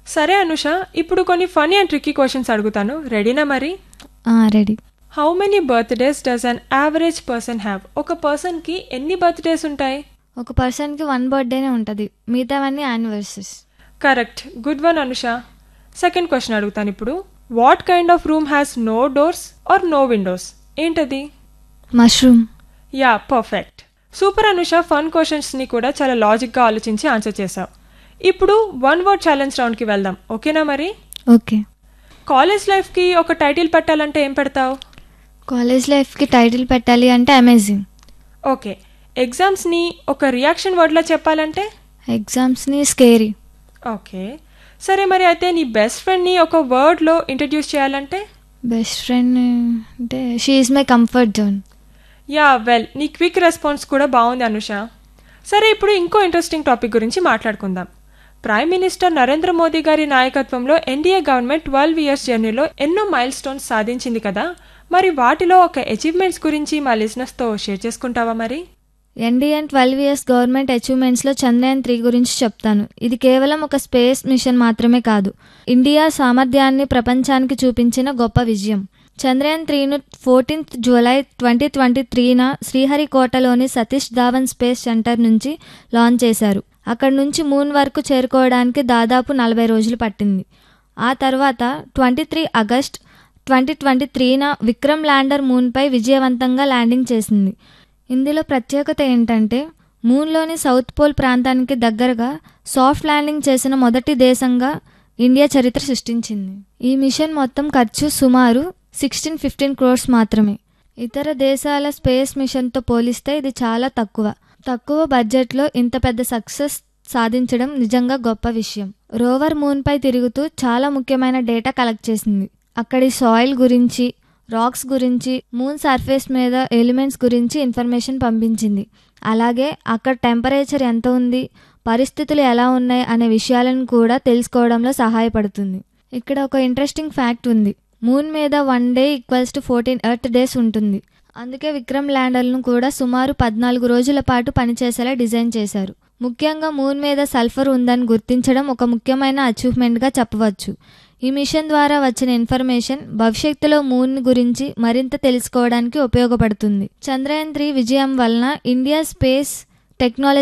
సరే అనుష ఇప్పుడు కొన్ని ఫనీ అండ్ ట్రిక్కీ క్వశ్చన్స్ అడుగుతాను రెడీనా మరి ready how many birthdays does an average person have ఒక పర్సన్కి ఎన్ని బర్త్డేస్ ఉంటాయి ఒక పర్సన్కి వన్ బర్త్డేనే ఉంటుంది మిగతావన్నీ anniversaries correct good one Anusha second question అడుగుతాను ఇప్పుడు what kind of room has no doors or no windows ఏంటది mushroom yeah perfect super Anusha fun క్వశ్చన్స్ని కూడా చాలా లాజిక్గా ఆలోచించి ఆన్సర్ చేశావు ఇప్పుడు వన్ వర్డ్ ఛాలెంజ్ రౌండ్కి వెళ్దాం ఓకేనా మరి ఓకే కాలేజ్ లైఫ్కి ఒక టైటిల్ పెట్టాలంటే ఏం పెడతావు కాలేజ్ లైఫ్కి టైటిల్ పెట్టాలి అంటే అమేజింగ్ ఓకే ఎగ్జామ్స్ని ఒక రియాక్షన్ వర్డ్లో చెప్పాలంటే ఎగ్జామ్స్ని స్కేరీ ఓకే సరే మరి అయితే నీ బెస్ట్ ఫ్రెండ్ని ఒక వర్డ్లో ఇంట్రడ్యూస్ చేయాలంటే బెస్ట్ ఫ్రెండ్ అంటే she is my comfort zone yeah well నీ క్విక్ రెస్పాన్స్ కూడా బాగుంది అనుష సరే ఇప్పుడు ఇంకో ఇంట్రెస్టింగ్ టాపిక్ గురించి మాట్లాడుకుందాం ప్రైమ్ మినిస్టర్ నరేంద్ర మోదీ గారి నాయకత్వంలో ఎన్డీఏ గవర్నమెంట్ ట్వెల్వ్ ఇయర్స్ జర్నీలో ఎన్నో మైల్ స్టోన్స్ సాధించింది కదా మరి వాటిలో ఒక అచీవ్మెంట్స్ గురించి మా లిజినెస్తో షేర్ చేసుకుంటావా మరి ఎన్డీఎన్ ట్వెల్వ్ ఇయర్స్ గవర్నమెంట్ అచీవ్మెంట్స్లో చంద్రయాన్ త్రీ గురించి చెప్తాను ఇది కేవలం ఒక స్పేస్ మిషన్ మాత్రమే కాదు ఇండియా సామర్థ్యాన్ని ప్రపంచానికి చూపించిన గొప్ప విజయం చంద్రయాన్ త్రీను ఫోర్టీన్త్ జూలై ట్వంటీ ట్వంటీ త్రీన శ్రీహరికోటలోని సతీష్ ధావన్ స్పేస్ సెంటర్ నుంచి లాంచ్ చేశారు అక్కడి నుంచి మూన్ వరకు చేరుకోవడానికి దాదాపు నలభై రోజులు పట్టింది ఆ తర్వాత twenty three August twenty twenty త్రీన విక్రమ్ ల్యాండర్ మూన్పై విజయవంతంగా ల్యాండింగ్ చేసింది ఇందులో ప్రత్యేకత ఏంటంటే మూన్లోని సౌత్ పోల్ ప్రాంతానికి దగ్గరగా సాఫ్ట్ ల్యాండింగ్ చేసిన మొదటి దేశంగా ఇండియా చరిత్ర సృష్టించింది ఈ మిషన్ మొత్తం ఖర్చు సుమారు సిక్స్టీన్ ఫిఫ్టీన్ క్రోర్స్ మాత్రమే ఇతర దేశాల స్పేస్ మిషన్తో పోలిస్తే ఇది చాలా తక్కువ తక్కువ బడ్జెట్లో ఇంత పెద్ద సక్సెస్ సాధించడం నిజంగా గొప్ప విషయం రోవర్ మూన్పై తిరుగుతూ చాలా ముఖ్యమైన డేటా కలెక్ట్ చేసింది అక్కడి సాయిల్ గురించి రాక్స్ గురించి మూన్ సర్ఫేస్ మీద ఎలిమెంట్స్ గురించి ఇన్ఫర్మేషన్ పంపించింది అలాగే అక్కడ టెంపరేచర్ ఎంత ఉంది పరిస్థితులు ఎలా ఉన్నాయి అనే విషయాలను కూడా తెలుసుకోవడంలో సహాయపడుతుంది ఇక్కడ ఒక ఇంట్రెస్టింగ్ ఫ్యాక్ట్ ఉంది మూన్ మీద one day equals to fourteen earth days ఉంటుంది అందుకే విక్రమ్ ల్యాండర్లను కూడా సుమారు పద్నాలుగు రోజుల పాటు పనిచేసేలా డిజైన్ చేశారు ముఖ్యంగా మూన్ మీద సల్ఫర్ ఉందని గుర్తించడం ఒక ముఖ్యమైన అచీవ్మెంట్గా చెప్పవచ్చు ఈ మిషన్ ద్వారా వచ్చిన ఇన్ఫర్మేషన్ భవిష్యత్తులో మూన్ గురించి మరింత తెలుసుకోవడానికి ఉపయోగపడుతుంది చంద్రయాన్ త్రీ విజయం వలన ఇండియా స్పేస్ టెక్నాలజీ